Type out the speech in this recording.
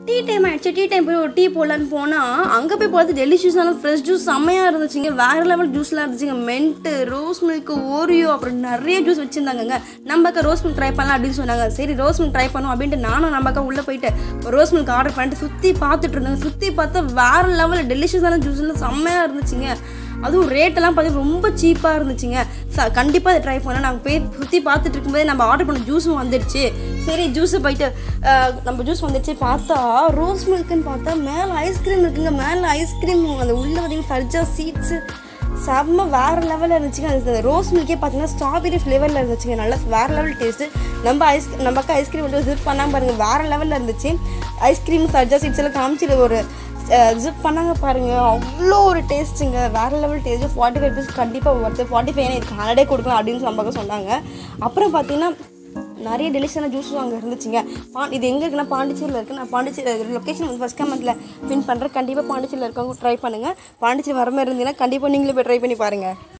tea time ஆயிடுச்சு tea time போய் ஒரு டீ போடலான்னு போனால் அங்கே போய் பார்த்து டெலிஷியஸான ஃப்ரெஷ் ஜூஸ் செம்மையாக இருந்துச்சுங்க வேறு லெவல் ஜூஸ்லாம் இருந்துச்சுங்க மென்ட்டு ரோஸ் மில்க் ஓரியோ அப்புறம் நிறைய ஜூஸ் வச்சுருந்தாங்கங்க நம்ம அக்கா ரோஸ் மில்க் ட்ரை பண்ணலாம் அப்படின்னு சொன்னாங்க சரி ரோஸ் மில்க் ட்ரை பண்ணுவோம் அப்படின்ட்டு நானும் நம்ம அக்கா உள்ளே போயிட்டு ரோஸ் மில்க் ஆர்டர் பண்ணிட்டு சுற்றி பார்த்துட்டு இருந்தேங்க சுற்றி பார்த்தா வேறு லெவலில் டெலிஷியஸான ஜூஸ்லாம் செம்மையாக இருந்துச்சுங்க அதுவும் ரேட்டெல்லாம் பார்த்தீங்கன்னா ரொம்ப சீப்பாக இருந்துச்சுங்க ச கண்டிப்பாக அதை ட்ரை பண்ணோம் நாங்கள் போய் சுற்றி பார்த்துட்டு இருக்கும்போது நம்ம ஆர்டர் பண்ண ஜூஸும் வந்துடுச்சு சரி ஜூஸை போயிட்டு அஹ், நம்ம ஜூஸ் வந்துடுச்சு பார்த்தா ரோஸ் மில்க்குன்னு பார்த்தா மேலே ஐஸ்கிரீம் இருக்குங்க மேலே ஐஸ்கிரீம் அந்த உள்ளே பார்த்தீங்கன்னா ஃபர்ஜா சீட்ஸு செம்ம வேறு லெவலில் இருந்துச்சுங்க அது ரோஸ் மில்கே பார்த்தீங்கன்னா ஸ்ட்ராபெரி ஃப்ளேவரில் இருந்துச்சுங்க நல்லா வேறு லெவல் டேஸ்ட்டு நம்ம ஐஸ் நம்ம அக்கா ஐஸ்கிரீம் வந்து விசிட் பண்ணாமல் பாருங்கள் வேறு லெவலில் இருந்துச்சு ஐஸ்கிரீம் ஃபர்ஜா சீட்ஸ் எல்லாம் காமிச்சிட்டு ஒரு ஜிப் பண்ணாங்க பாருங்க அவ்வளோ ஒரு டேஸ்ட்டுங்க வேறு level taste forty five rupees கண்டிப்பாக வருது ஃபார்ட்டி ஃபைவ் இதுக்கு ஹண்ட்ரடே கொடுக்கலாம் அப்படின்னு நம்ம சொன்னாங்க அப்புறம் பார்த்தீங்கன்னா நிறைய டெலிஷியஸான ஜூஸும் அங்கே இருந்துச்சுங்க பா இது எங்கே இருக்குன்னா பாண்டிச்சேரியில் இருக்குது நான் பாண்டிச்சேரி லொக்கேஷன் வந்து ஃபஸ்ட் கமெண்ட்டில் பின் பண்ணுறேன் கண்டிப்பாக பாண்டிச்சேரியில் இருக்கவங்க ட்ரை பண்ணுங்கள் பாண்டிச்சேரி வர மாதிரி இருந்தீங்கன்னா கண்டிப்பாக நீங்களே போய் ட்ரை பண்ணி பாருங்கள்